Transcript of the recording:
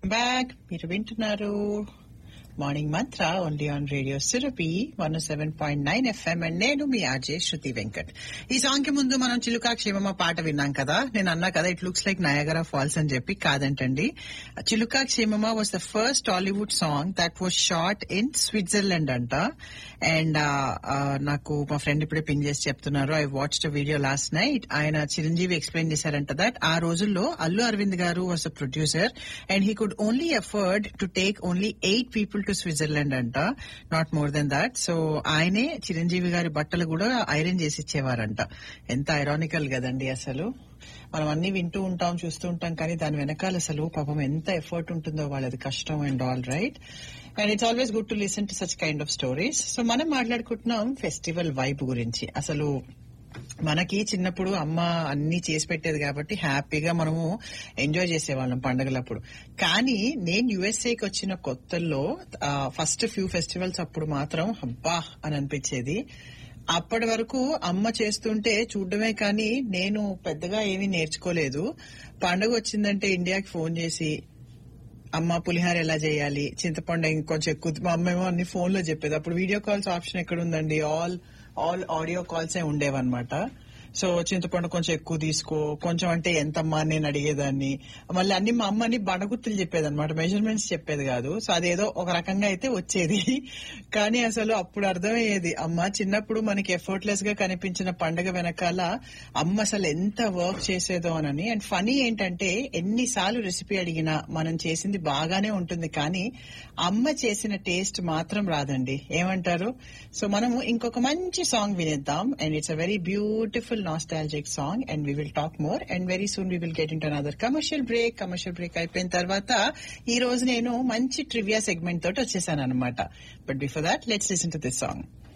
back మీరు వింటున్నారు morning mantra only on radio Surabhi one seven point nine FM and నేను మీ ఆర్జే శృతి వెంకట్ ఈ సాంగ్ కి ముందు మనం చిలుకా క్షేమమ్మ పాట విన్నాం కదా నేను అన్నా కదా it looks like Niagara falls అని చెప్పి కాదంటండి Chiluka Kshemama was the first Tollywood song that was shot in Switzerland అంట అండ్ నాకు మా ఫ్రెండ్ ఇప్పుడే పింగ్ చేసి చెప్తున్నారు I watch the video last night ఆయన చిరంజీవి ఎక్స్ప్లెయిన్ చేశారంట దట్ ఆ రోజుల్లో అల్లు అరవింద్ గారు was a producer and he could only afford to take only eight people to Switzerland అంట not more than that so ఆయనే చిరంజీవి గారి బట్టలు కూడా ఐరన్ చేసి ఇచ్చేవారంట ఎంత ఐరానికల్ కదండి అసలు మనం అన్ని వింటూ ఉంటాం చూస్తూ ఉంటాం కానీ దాని వెనకాల అసలు పాపం ఎంత ఎఫర్ట్ ఉంటుందో వాళ్ళది కష్టం and all right and it's always good to listen to such kind of stories so మనం మాట్లాడుకుంటున్నాం ఫెస్టివల్ వైబ్ గురించి అసలు మనకి చిన్నప్పుడు అమ్మ అన్ని చేసి పెట్టేది కాబట్టి హ్యాపీగా మనము ఎంజాయ్ చేసేవాళ్ళం పండగలప్పుడు కానీ నేను యుఎస్ఏకి వచ్చిన కొత్తల్లో ఫస్ట్ ఫ్యూ ఫెస్టివల్స్ అప్పుడు మాత్రం అబ్బా అని అనిపించేది అప్పటి వరకు అమ్మ చేస్తుంటే చూడడమే కానీ నేను పెద్దగా ఏమీ నేర్చుకోలేదు పండుగ వచ్చిందంటే ఇండియాకి ఫోన్ చేసి అమ్మ పులిహార ఎలా చేయాలి చింతపండు ఇంకొంచెం ఎక్కువ మా అమ్మ ఏమో అన్ని ఫోన్ లో చెప్పేది అప్పుడు వీడియో కాల్స్ ఆప్షన్ ఎక్కడ ఉందండి ఆల్ ఆల్ ఆడియో కాల్సే ఉండేవన్నమాట సో చింతపండు కొంచెం ఎక్కువ తీసుకో కొంచెం అంటే ఎంతమ్మా అని నేను అడిగేదాన్ని మళ్ళీ అన్ని మా అమ్మని బడగుర్తులు చెప్పేది అనమాట మెజర్మెంట్స్ చెప్పేది కాదు సో అదేదో ఒక రకంగా అయితే వచ్చేది కానీ అసలు అప్పుడు అర్థమయ్యేది అమ్మ చిన్నప్పుడు మనకి ఎఫర్ట్లెస్ గా కనిపించిన పండగ వెనకాల అమ్మ అసలు ఎంత వర్క్ చేసేదో అని అండ్ ఫనీ ఏంటంటే ఎన్నిసార్లు రెసిపీ అడిగినా మనం చేసింది బాగానే ఉంటుంది కానీ అమ్మ చేసిన టేస్ట్ మాత్రం రాదండి ఏమంటారు సో మనము ఇంకొక మంచి సాంగ్ వినేద్దాం and it's a very beautiful nostalgic song and we will talk more and very soon we will get into another commercial break commercial break అయిపోయిన తర్వాత ఈ రోజు నేను మంచి ట్రివియా సెగ్మెంట్ తోటి వచ్చేసాను అనమాట but before that let's listen to this song